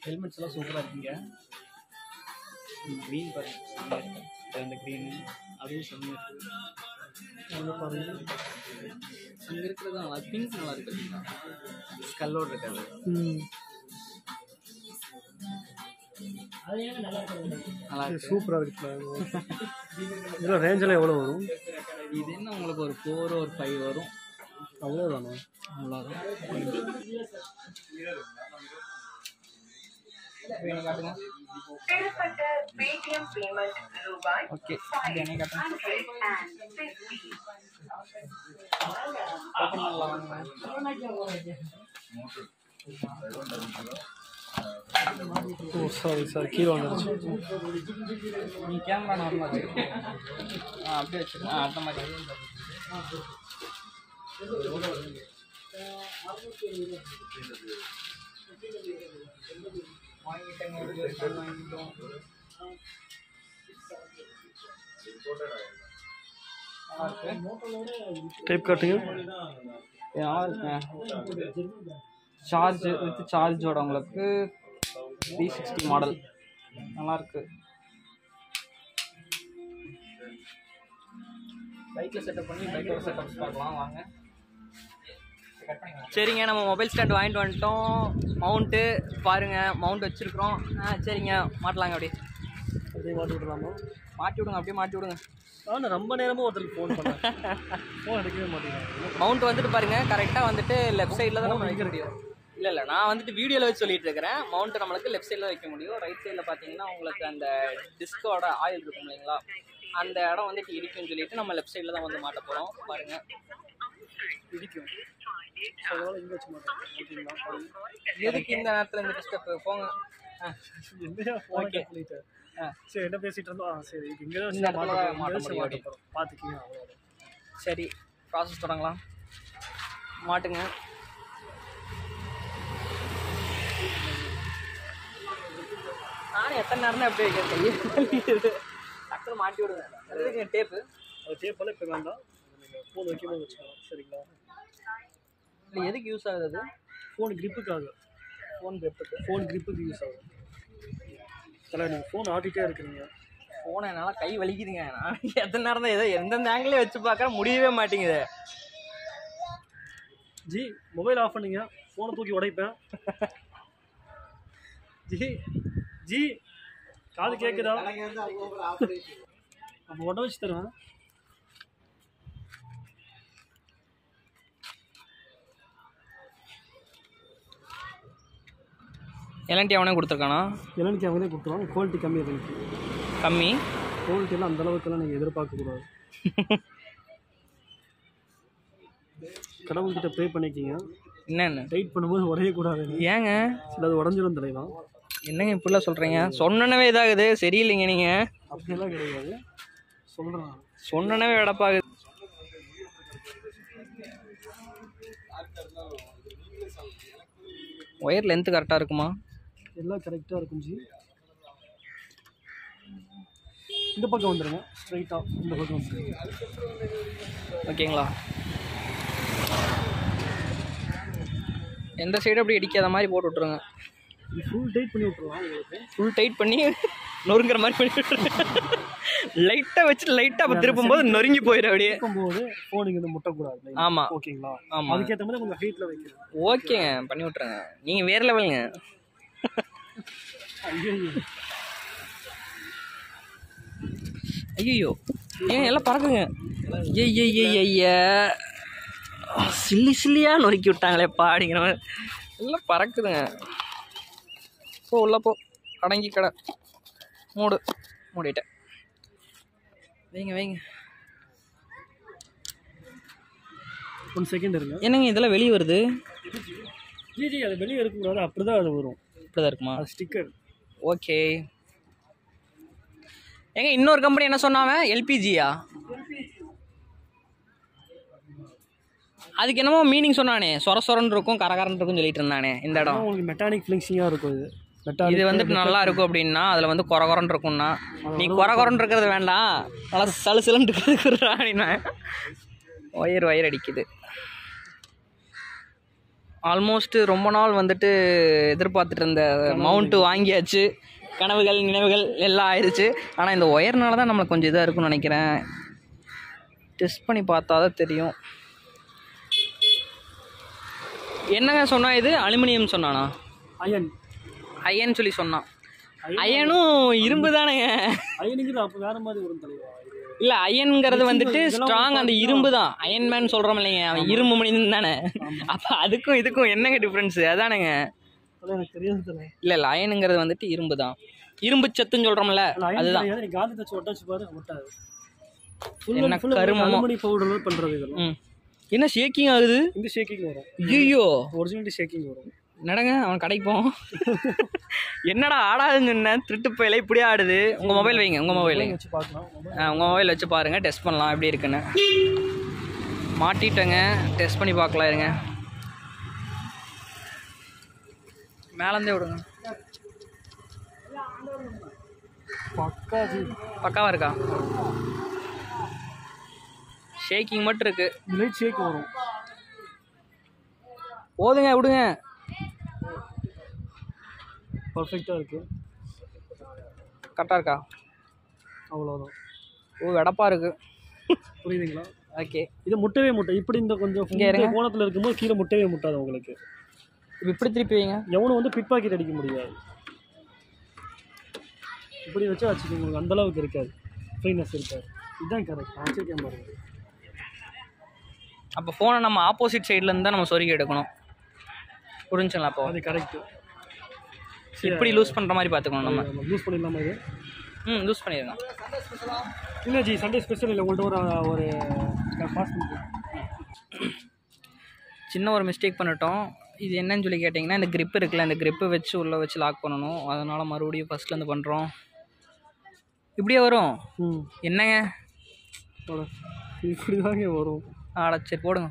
Helmets எல்லாம் சூப்பராக இருக்குங்க க்ரீன் பாருங்க செம்மையா இருக்கு. இது அந்த க்ரீனு அதுவும் செம்மையாக இருக்குது அங்கே பாருங்க அங்கே இருக்கிறது நல்லா பிங்க் நல்லா இருக்கு ஸ்கல்லோடு இருக்காது ம் நல்லா இது இருக்கு சூப்பராக இருக்குல்ல இதெல்லாம் ரேஞ்செல்லாம் எவ்வளோ வரும் இது என்ன உங்களுக்கு ஒரு ஃபோர் ஒரு ஃபைவ் வரும் அவ்வளோதானா அவ்வளோதான் வேணும் காட்டுங்க பெறப்பட்ட பேடிஎம் பேமெண்ட் ரூபாய் ஓகே இது என்ன காட்டுங்க ஹண்ட்ரட் அண்ட் ஃபிஃப்டி ஓப்பன் பண்ணலாம் வாங்க ஓ சாரி சாரி கீழே வந்துருச்சு நீ கேமரா நார்மலாக வச்சு ஆ அப்படியே வச்சுருங்க ஆ அந்த மாதிரி வாங்கிட்டேங்க வாங்கிட்டோம் டைப் காட்டுங்க நல்லா இருக்குங்க சார்ஜ் வித் சார்ஜோட உங்களுக்கு த்ரீ சிக்ஸ்டி மாடல் நல்லா இருக்கு பைக்கில் செட்டப் பண்ணி பைக்கோட செட்டப் பார்க்கலாம் வாங்க சரிங்க நம்ம மொபைல் ஸ்டாண்ட் வாங்கிட்டு வந்துட்டோம் மவுண்ட்டு பாருங்க மவுண்ட் வச்சுருக்குறோம் ஆ சரிங்க மாட்டலாங்க அப்படியே அப்படியே மாட்டி விடலாமா மாட்டி விடுங்க அப்படியே மாட்டி விடுங்க ஆனால் ரொம்ப நேரமாக ஒருத்தருக்கு ஃபோன் பண்ணேன் ஃபோன் எடுக்கவே மாட்டேங்கிறாங்க மவுண்ட் வந்துட்டு பாருங்க கரெக்டாக வந்துட்டு லெஃப்ட் சைடில் தான் நம்ம வைக்க முடியும் இல்லை இல்லை நான் வந்துட்டு வீடியோவில் வச்சு சொல்லிட்டு இருக்கிறேன் மவுண்ட் நம்மளுக்கு லெஃப்ட் சைடில் வைக்க முடியும் ரைட் சைடில் பார்த்தீங்கன்னா உங்களுக்கு அந்த டிஸ்கோட ஆயில் இருக்கும் இல்லைங்களா அந்த இடம் வந்துட்டு இடிக்கும்னு சொல்லிட்டு நம்ம லெஃப்ட் சைடில் தான் வந்து மாட்ட போகிறோம் பாருங்க இடிக்கும் அதனால இங்கே வச்சு மாட்டேன் ஓகேங்களா பாருங்க. எதுக்கு இந்த நேரத்தில் இந்த டிஸ்டர்ப் போங்க ஆ, என்னையா ஃபோன் Okay. சொல்லிட்டேன் ஆ. சரி என்ன பேசிட்டு இருந்தோம் ஆ சரி இது இங்கே இந்த இடத்துல மாட்ட மாட்ட வச்சு முடியும் மாட்ட போகிறோம் பார்த்துக்கிங்க அவ்வளோதான் சரி ப்ராசஸ் தொடங்கலாம் மாட்டுங்க நானும் எத்தனை நேரம் தான் எப்படி வைக்கிறது டக்குனு மாட்டி விடுவேன் அதுக்கு டேப்பு அது டேப்பெல்லாம் இப்போ வேண்டாம் நீங்கள் ஃபோன் வைக்கும்போது வச்சுக்கலாம் சரிங்களா இல்லை எதுக்கு யூஸ் ஆகுது அது ஃபோன் கிரிப்புக்காக ஃபோன் பெப்புக்கு ஃபோன் கிரிப்புக்கு யூஸ் ஆகும் தலை நீங்கள் ஃபோன் ஆட்டிகிட்டே இருக்கிறீங்க ஃபோனை என்னால் கை வலிக்குதுங்க நான் எத்தனை நேரம் தான் ஏதோ எந்தெந்த ஆங்கிலே வச்சு பார்க்குறேன் முடியவே மாட்டேங்குது ஜி மொபைல் ஆஃப் பண்ணுங்க ஃபோனை தூக்கி உடைப்பேன் ஜி ஜி காது கேட்குதா அப்போ உட வச்சு தருவேன் எல்என்டி அவனே கொடுத்துருக்கானா எலனுக்கு அவங்களே கொடுத்துருவாங்க குவாலிட்டி கம்மியாக இருக்கு கம்மி குவாலிட்டியெல்லாம் அந்த அளவுக்குலாம் நீங்கள் எதிர்பார்க்கக்கூடாது கடவுள்கிட்ட ப்ரே பண்ணிக்கிங்க என்னென்ன டைட் பண்ணும்போது உடையக்கூடாது ஏங்க சில அது உடஞ்சிரும் தலைவா என்னங்க இப்படிலாம் சொல்கிறீங்க சொன்னனவே இதாகுது சரியில்லைங்க நீங்கள் அப்படியெல்லாம் கிடையாது சொல்கிறேன் சொன்னனவே வெடப்பாகுது ஒயர் லென்த்து கரெக்டாக இருக்குமா எல்லாம் கரெக்டாக இருக்கும் ஜி இந்த பக்கம் வந்துடுங்க ஸ்ட்ரைட்டாக இந்த பக்கம் வந்துருங்க ஓகேங்களா எந்த சைடு அப்படி இடிக்காத மாதிரி போட்டு விட்ருங்க இது ஃபுல் டைட் பண்ணி விட்ருலாம் உங்களுக்கு ஃபுல் டைட் பண்ணி நொறுங்குற மாதிரி பண்ணி விட்ருங்க லைட்டாக வச்சுட்டு லைட்டாக அப்போ திருப்பும்போது நொறுங்கி போயிடும் அப்படியே இருக்கும்போது ஃபோன் இங்கே முட்டக்கூடாது ஆமா. ஓகேங்களா ஆமா. அதுக்கேற்ற மாதிரி உங்கள் ஹைட்டில் வைக்கிறேன் ஓகேங்க பண்ணி விட்ருங்க நீங்கள் வேறு லெவலுங்க ஐயோ ஐயோ ஏன் எல்லாம் பறக்குங்க ஐய சில்லி சில்லியாக நொறுக்கி விட்டாங்களே பாடிங்கிற மாதிரி எல்லாம் பறக்குதுங்க போ உள்ள போ அடங்கி கடை மூடு மூடிட்டேன் வைங்க வைங்க ஒன் செகண்ட் இருங்க என்னங்க இதெல்லாம் வெளியே வருது ஜி ஜி அது வெளியே இருக்கக்கூடாது அப்படி தான் அது வரும் இப்படி தான் இருக்குமா அது ஸ்டிக்கர் ஓகே ஏங்க இன்னொரு கம்பெனி என்ன சொன்னாங்க எல்பிஜியா அதுக்கு என்னமோ மீனிங் சொன்னானே சொர சொரன்னு இருக்கும் கரகரன்னு இருக்கும்னு சொல்லிட்டு இருந்தானே இந்த இடம் உங்களுக்கு மெட்டானிக் ஃபிளிங்ஸிங்காக இருக்கும் இது இது மெட்டானிக் வந்துட்டு நல்லா இருக்கும் அப்படின்னா அதில் வந்து குறை குறன்னு இருக்கும்னா நீ குறை குறன்னு இருக்கிறது வேண்டாம் நல்லா சலு சலுன்னு இருக்கிறது அப்படின்னா ஒயர் ஒயர் அடிக்குது ஆல்மோஸ்ட் ரொம்ப நாள் வந்துட்டு எதிர்பார்த்துட்டு இருந்த மவுண்ட்டு வாங்கியாச்சு கனவுகள் நினைவுகள் எல்லாம் ஆயிடுச்சு ஆனால் இந்த ஒயர்னால தான் நம்மளுக்கு கொஞ்சம் இதாக இருக்கும்னு நினைக்கிறேன் டெஸ்ட் பண்ணி பார்த்தா தான் தெரியும் என்னங்க சொன்னா இது அலுமினியம் சொன்னானா அயன் அயன் சொல்லி சொன்னான் அயனும் இரும்பு தானேங்க அயனுங்கிறது அப்போ வேற மாதிரி வரும் தலைவா இது இல்லை அயன்ங்கிறது வந்துட்டு ஸ்ட்ராங் அந்த இரும்பு தான் அயன் மேன் சொல்கிறோம் இல்லைங்க அவன் இரும்பு மனிதன் தானே அப்போ அதுக்கும் இதுக்கும் என்னங்க டிஃப்ரென்ஸு அதானேங்க அதெல்லாம் எனக்கு தெரியாது தலை இல்லை இல்லை அயனுங்கிறது வந்துட்டு இரும்பு தான் இரும்பு சத்துன்னு சொல்கிறோம்ல ஆனா அயன் அதுதான் கிடையாது நீ காந்தி தச்சு ஒட்டாச்சு பாரு ஒட்டாது என்ன கருமமோ. அலுமணி பவுடர் பண்றது இதெல்லாம் ம் என்ன ஷேக்கிங் ஆகுது இந்த ஷேக்கிங் வரும் ஐயோ ஒரிஜினல் ஷேக்கிங் வரும் நடங்க அவன் கடைக்கு போவோம் என்னடா ஆடாதுன்னு சொன்னேன் திருட்டு பயில இப்படியே ஆடுது உங்கள் மொபைல் வைங்க உங்கள் மொபைல் வைங்க வச்சு பார்க்கலாம் உங்கள் மொபைல் வச்சு பாருங்கள் டெஸ்ட் பண்ணலாம் எப்படி இருக்குன்னு மாட்டிட்டேங்க டெஸ்ட் பண்ணி பார்க்கலாம் இருங்க மேலேருந்தே விடுங்க பக்கா ஜி பக்காவாக இருக்கா ஷேக்கிங் மட்டும் இருக்கு லைட் ஷேக் வரும் போதுங்க விடுங்க பர்ஃபெக்டாக இருக்கு கரெக்டாக இருக்கா அவ்வளோதான் ஓ வெடப்பா இருக்கு புரியுதுங்களா ஓகே இது முட்டவே முட்டை இப்படி இந்த கொஞ்சம் இங்க இருங்க. இந்த கோணத்தில் இருக்கும்போது கீழே முட்டவே முட்டாது உங்களுக்கு இப்போ இப்படி திருப்பி வைங்க எவனும் வந்து பிட் பாக்கெட் அடிக்க முடியாது இப்படி வச்சா வச்சுக்கோங்க உங்களுக்கு அந்த அளவுக்கு இருக்காது ஃப்ரீனஸ் இருக்காது இதுதான் கரெக்ட் நான் வச்சிருக்கேன் பாருங்க அப்போ ஃபோனை நம்ம ஆப்போசிட் சைட்லேருந்து தான் நம்ம சொருகி எடுக்கணும் புரிஞ்சுங்களா அப்போ அது கரெக்ட் இப்படி லூஸ் பண்ணுற மாதிரி பார்த்துக்கணும் நம்ம நம்ம யூஸ் பண்ணிடலாமா இது ம் லூஸ் பண்ணிடுங்க இல்லை ஜி சண்டே ஸ்பெஷல் இல்லை உங்கள்கிட்ட ஒரு ஒரு பாஸ் சின்ன ஒரு மிஸ்டேக் பண்ணிட்டோம் இது என்னன்னு சொல்லி கேட்டிங்கன்னா இந்த grip இருக்குல்ல இந்த grip வச்சு உள்ளே வச்சு லாக் பண்ணணும் அதனால் மறுபடியும் ஃபஸ்ட்லேருந்து பண்ணுறோம் இப்படியே வரும் ம் என்னங்க அவ்வளோ இப்படி தாங்க வரும் ஆட சரி போடுங்க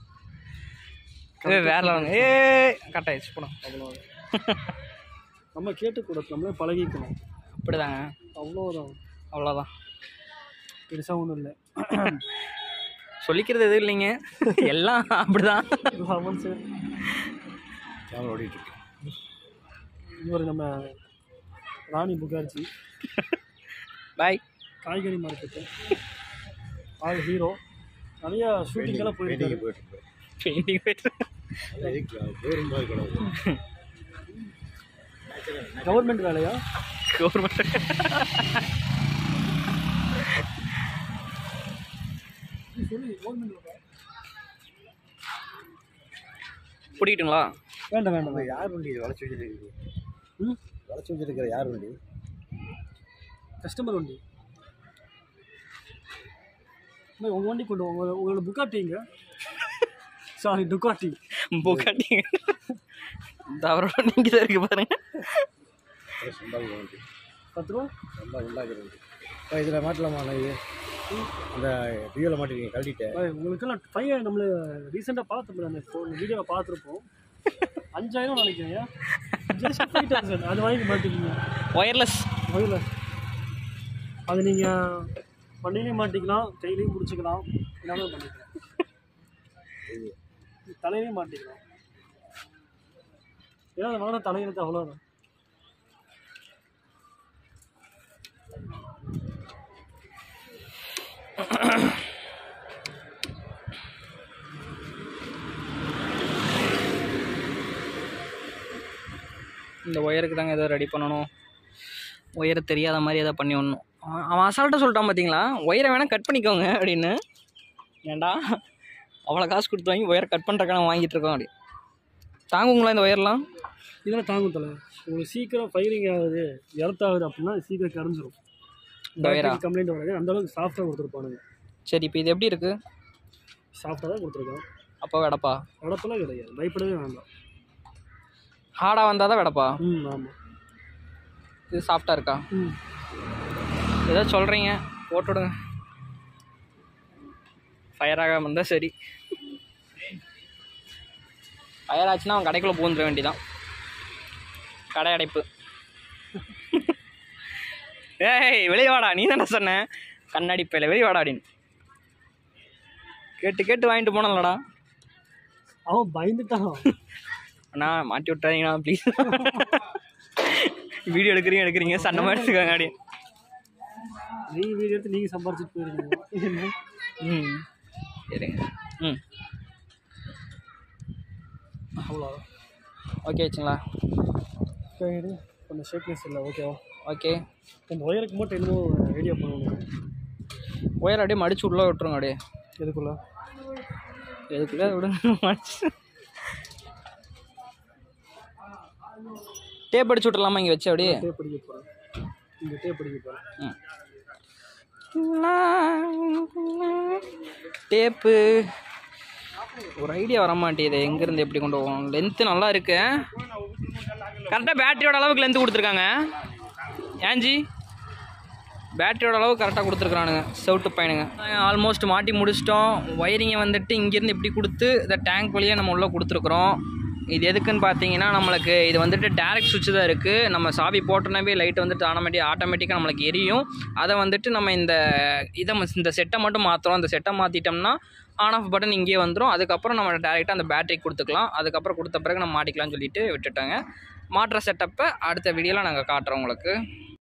ஏ வேற லெவலுங்க ஏ கரெக்ட் ஆயிடுச்சு போடுங்க அவ்வளோ நம்ம கேட்டுக்கூடாது நம்மளே பழகிக்கணும் அப்படிதாங்க அவ்வளோதான் அவ்வளோதான் பெருசாக ஒன்றும் இல்லை சொல்லிக்கிறது எதுவும் இல்லைங்க எல்லாம் அப்படிதான் ராமன் சார் இவர் நம்ம ராணி புகார்ஜி பாய் காய்கறி மார்க்கெட்டு ஆள் ஹீரோ நிறைய ஷூட்டிங்கெல்லாம் போயிருக்காரு பெயிண்டிங் போயிட்டு கவர்மெண்ட் வேலையா கவர்மெண்ட் சொல்லி கவர்மெண்ட் வேலையா பிடிக்கிட்டுங்களா வேண்டாம் வேண்டாம் யார் வண்டி இது வளைச்சு வச்சுருக்கு ம் வளைச்சு வச்சிருக்கிற யார் வண்டி கஸ்டமர் வண்டி அண்ணா, உங்க வண்டி கொண்டு வாங்க உங்க- உங்களோட புக்காட்டிங்க சாரி டுக்காட்டி புகாட்டிங்க இந்த அவரோட நீங்கள் தான் இருக்கு பாருங்க சம்பாதிக்க வண்டி பத்து ரூபா ரொம்ப உண்டாக்குற வண்டி இப்போ இதில் மாட்டலாமா நான் இது அந்த டியூவில் மாட்டிருக்கீங்க கழட்டிட்டேன் பாய், உங்களுக்கெல்லாம் பையன் நம்மள ரீசெண்டாக பார்த்துப்போம் அந்த ஃபோன் வீடியோவை பார்த்துருப்போம் அஞ்சாயிரம் நினைக்கிறேன் ஜஸ்ட் ஃபைவ் தௌசண்ட் அது வாங்கி மாட்டிக்கிங்க ஒயர்லெஸ் முதல்ல அது நீங்கள் பண்ணிலையும் மாட்டிக்கலாம் கையிலையும் பிடிச்சிக்கலாம் எல்லாமே பண்ணிக்கலாம் தலையிலையும் மாட்டிக்கலாம் ஏன்னா அது வாங்கின தலையிலுக்கு அவ்வளோதான் இந்த ஒயருக்கு தாங்க ஏதோ ரெடி பண்ணணும் ஒயரை தெரியாத மாதிரி ஏதோ பண்ணி விடணும் அவன் அவன் அசால்ட்டாக சொல்லிட்டான் பார்த்தீங்களா ஒயரை வேணால் கட் பண்ணிக்கோங்க அப்படின்னு ஏன்டா அவ்வளோ காசு கொடுத்து வாங்கி ஒயரை கட் பண்ணுறக்கான வாங்கிட்டு இருக்கோம் அப்படி தாங்குங்களா இந்த ஒயர்லாம் இதெல்லாம் தாங்கும் தலை உங்களுக்கு சீக்கிரம் ஃபயரிங் ஆகுது எர்த்தாகுது அப்படின்னா சீக்கிரம் கரைஞ்சிரும் இந்த ஒயரா கம்ப்ளைண்ட் வராது அந்த அளவுக்கு சாஃப்டாக கொடுத்துருப்பானுங்க சரி இப்போ இது எப்படி இருக்குது சாஃப்டாக தான் கொடுத்துருக்கான் அப்போ வெடப்பா இடத்துல கிடையாது பயப்படவே வேண்டாம் ஹார்டாக வந்தால் தான் வெடப்பா ம் ஆமாம் இது சாஃப்டாக இருக்கா ம் ஏதோ சொல்கிறீங்க போட்டு விடுங்க ஃபயர் ஆகாமல் இருந்தால் சரி ஃபயர் ஆச்சுன்னா அவன் கடைக்குள்ளே பூந்துட வேண்டியதான் கடை அடைப்பு ஏய் வெளியே வாடா நீ தானே சொன்ன கண்ணாடி பையில வெளியே வாடா அப்படின்னு கேட்டு கேட்டு வாங்கிட்டு போனலடா அவன் பயந்துட்டான் அண்ணா மாட்டி விட்டாதீங்கண்ணா ப்ளீஸ் வீடியோ எடுக்கிறீங்க எடுக்கிறீங்க சண்டை மாதிரி இருக்காங்க அப்படியே நீங்க வீடியோ எடுத்து நீங்க சம்பாரிச்சுட்டு போயிருக்கீங்க ம் சரிங்க ம் அவ்வளோ ஓகே வச்சுங்களா சரி கொஞ்சம் ஷேக்னஸ் இல்லை ஓகேவா ஓகே இந்த ஒயருக்கு மட்டும் என்னமோ ஐடியா பண்ணணும் ஒயர் அப்படியே மடிச்சு உள்ளே விட்டுருங்க அப்படியே எதுக்குள்ள எதுக்குள்ளே விடுங்க மடிச்சு டேப் அடிச்சு விட்டுலாமா இங்கே வச்சு அப்படியே டேப் அடிக்க போகிறேன் இங்கே டேப் அடிக்க போகிறேன் டேப்பு ஒரு ஐடியா வர மாட்டேங்குது எங்கேருந்து எப்படி கொண்டு போகணும் லென்த்து நல்லா இருக்கு கரெக்டாக பேட்டரியோட அளவுக்கு லென்த்து கொடுத்துருக்காங்க ஏஞ்சி பேட்டரியோட அளவு கரெக்டாக கொடுத்துருக்குறானுங்க செவுட்டு பையனுங்க ஆல்மோஸ்ட் மாட்டி முடிச்சிட்டோம் ஒயரிங்கை வந்துட்டு இங்கேருந்து இப்படி கொடுத்து இந்த டேங்க் வழியாக நம்ம உள்ளே கொடுத்துருக்குறோம் இது எதுக்குன்னு பார்த்தீங்கன்னா நம்மளுக்கு இது வந்துட்டு டேரக்ட் சுவிட்ச் தான் இருக்குது நம்ம சாவி போட்டோன்னாவே லைட் வந்துட்டு ஆட்டோமேட்டிக் ஆட்டோமேட்டிக்காக நம்மளுக்கு எரியும் அதை வந்துட்டு நம்ம இந்த இதை ம- இந்த செட்டை மட்டும் மாற்றுறோம் இந்த செட்டை மாற்றிட்டோம்னா ஆன் ஆஃப் பட்டன் இங்கேயே வந்துடும் அதுக்கப்புறம் நம்ம டேரெக்டாக அந்த பேட்டரி கொடுத்துக்கலாம் அதுக்கப்புறம் கொடுத்த பிறகு நம்ம மாட்டிக்கலாம்னு சொல்லிட்டு விட்டுட்டாங்க மாட்டுற செட்டப்பை அடுத்த வீடியோவில் நாங்கள் காட்டுறோம் உங்களுக்கு